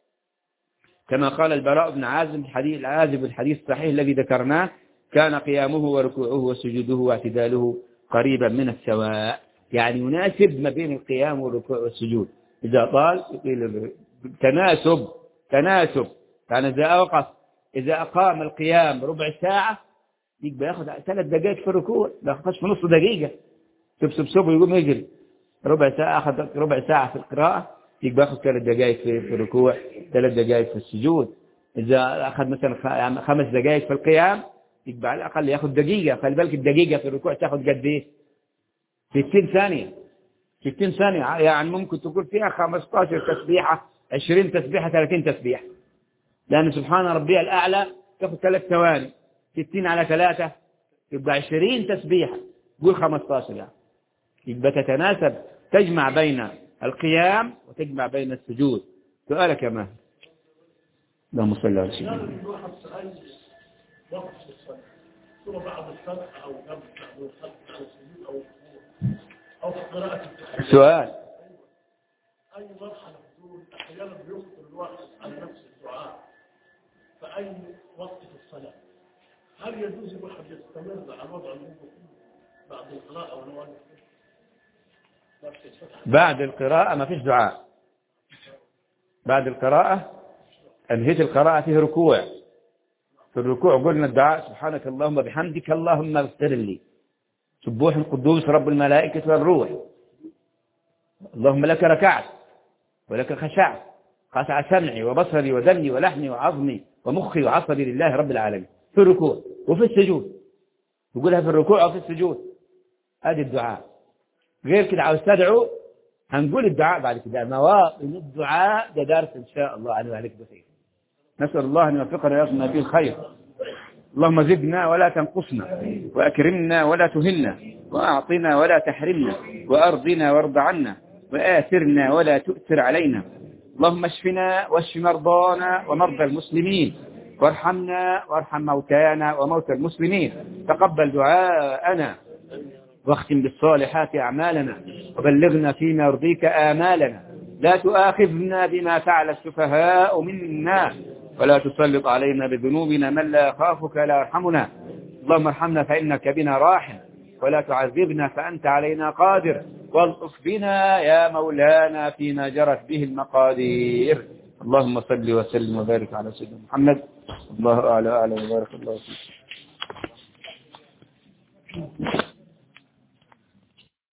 كما قال البراء بن عازم الحديث العازب الحديث الصحيح الذي ذكرناه كان قيامه وركوعه وسجوده واعتداله قريبا من السواء يعني يناسب ما بين القيام والركوع والسجود إذا طال يطيل الر- تناسب تناسب كان إذا أوقف إذا أقام القيام ربع ساعة يبقى ياخذ ثلاث دقائق في الركوع ما ياخذش في نص دقيقة سب سب سب ويقوم يجري ربع ساعة أخذ ربع ساعة في القراءة يبقى ياخذ ثلاث دقائق في في الركوع ثلاث دقائق في السجود إذا أخذ مثلا خ- يعني خمس دقائق في القيام يبقى على الأقل ياخذ دقيقة خلي بالك الدقيقة في الركوع تاخذ قد إيه 60 ثانية 60 ثانية يعني ممكن تقول فيها 15 تسبيحة 20 تسبيحة 30 تسبيحة لأن سبحان ربي الأعلى تاخذ ثلاث ثواني 60 على ثلاثة يبقى 20 تسبيحة قول 15 يعني يبقى تتناسب تجمع بين القيام وتجمع بين السجود سؤالك يا ماهر اللهم صل على سيدنا محمد. لازم الواحد سأل وقت الصلاة ثم بعد الفتح أو قبل بعد الفتح أو السجود أو الركوع أو في قراءة التحية سؤال أي مرحلة بدون أحيانا بيخطر الواحد عن نفس الدعاء فأي وقت في الصلاة هل يجوز الواحد يستمر على وضع الوضوء بعد القراءة ولو أن نفس الفتح بعد القراءة ما فيش دعاء بعد القراءة انهيت القراءة فيه ركوع في الركوع قلنا الدعاء سبحانك اللهم بحمدك اللهم اغفر لي سبوح قدوس رب الملائكة والروح اللهم لك ركعت ولك خشعت خشع سمعي وبصري ودمي ولحمي وعظمي ومخي وعصبي لله رب العالمين في الركوع وفي السجود تقولها في الركوع وفي السجود ادي الدعاء غير كده عاوز تدعو هنقول الدعاء بعد كده مواطن الدعاء ده درس ان شاء الله عليه وعليك بخير نسال الله ان يوفقنا ويقنا فيه الخير اللهم زدنا ولا تنقصنا وأكرمنا ولا تهنا وأعطنا ولا تحرمنا وأرضنا وارض عنا وآثرنا ولا تؤثر علينا اللهم اشفنا واشف مرضانا ومرضى المسلمين وارحمنا وارحم موتانا وموتى المسلمين تقبل دعاءنا واختم بالصالحات أعمالنا وبلغنا فيما يرضيك آمالنا لا تؤاخذنا بما فعل السفهاء منا ولا تسلط علينا بذنوبنا من لا يخافك لا يرحمنا اللهم ارحمنا فإنك بنا راحم ولا تعذبنا فأنت علينا قادر والطف بنا يا مولانا فيما جرت به المقادير اللهم صل وسلم وبارك على سيدنا محمد الله أعلى أعلى وبارك الله فيك